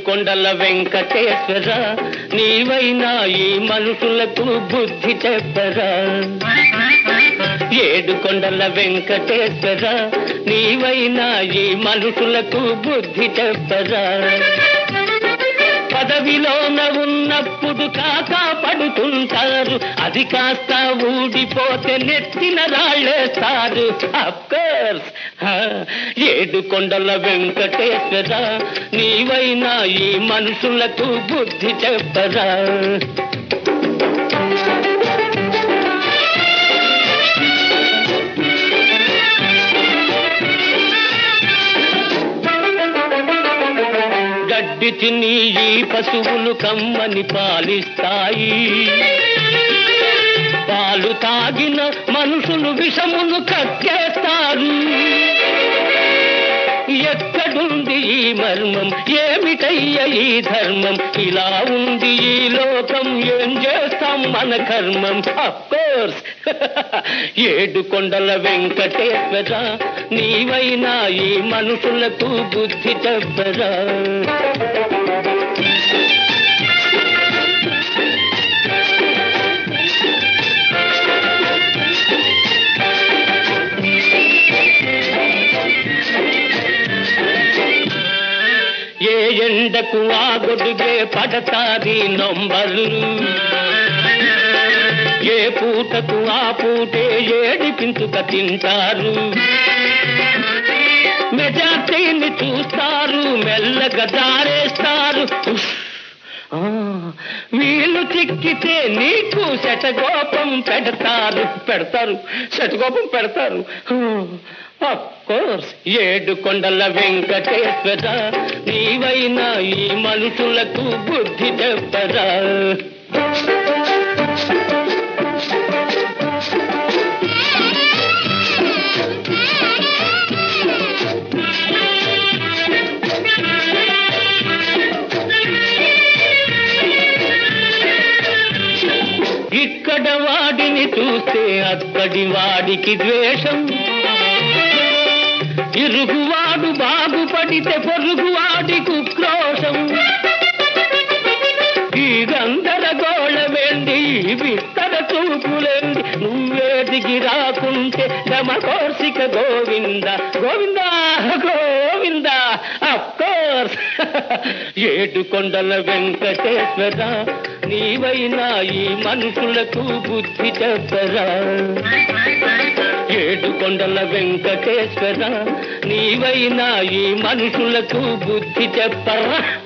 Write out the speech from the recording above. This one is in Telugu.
కొండల వెంకటేశ్వర నీవైనా ఈ మనుషులకు బుద్ధి చెప్పరా ఏడు కొండల వెంకటేశ్వర నీవైనా ఈ మనుషులకు బుద్ధి చెప్పరా పదవిలోన ఉన్నప్పుడు కాకా పడుతుంటారు అది కాస్త ఊడిపోతే నెత్తిన రాళ్ళేస్తారు అఫ్కోర్స్ ఏడు కొండల వెంకటేశ్వర నీవైనా ఈ మనుషులకు బుద్ధి చెప్పరా గడ్డి తిని ఈ పశువులు కమ్మని పాలిస్తాయి పాలు తాగిన మనుషులు విషమును కక్కేస్తారు ఎక్కడుంది ఈ మర్మం ఏమిటయ్య ఈ ధర్మం ఇలా ఉంది ఈ లోకం ఏం చేస్తాం మన కర్మం కోర్స్ ఏడు కొండల వెంకటేశ్వర నీవైనా ఈ మనుషులకు బుద్ధి చెప్పరా ఏ ఎండకు ఆ గొడుగే పడతాది నంబర్లు ఏ పూటకు ఆ పూటే ఏడిపించుక తింటారు మెజార్టీని చూస్తారు మెల్లగా దారేస్తారు ఉఫ్! ఆ, వీళ్ళు చిక్కితే నీకు శటగోపం పెడతారు పెడతారు శటగోపం పెడతారు కోర్స్ ఏడు కొండల వెంకటేశ్వర నీవైనా ఈ మనుషులకు బుద్ధి చెప్పరా ఇక్కడ వాడిని చూస్తే అక్కడి వాడికి ద్వేషం ఇరుగువాడు బాగుపడితే పొరుగువాడికి ఉక్రోషం ఈ గందరగోళమేంది ఈ విస్తర చూపులేంది నువ్వే దిగి రాకుంటే దమకోర్సిక గోవింద గోవింద గోవింద కోర్స్ ఏడు కొండల వెంకటేశ్వర నీవైనా ఈ మనుషులకు బుద్ధి చెప్పరా ఏడు కొండల వెంకటేశ్వర నీవైనా ఈ మనుషులకు బుద్ధి చెప్పరా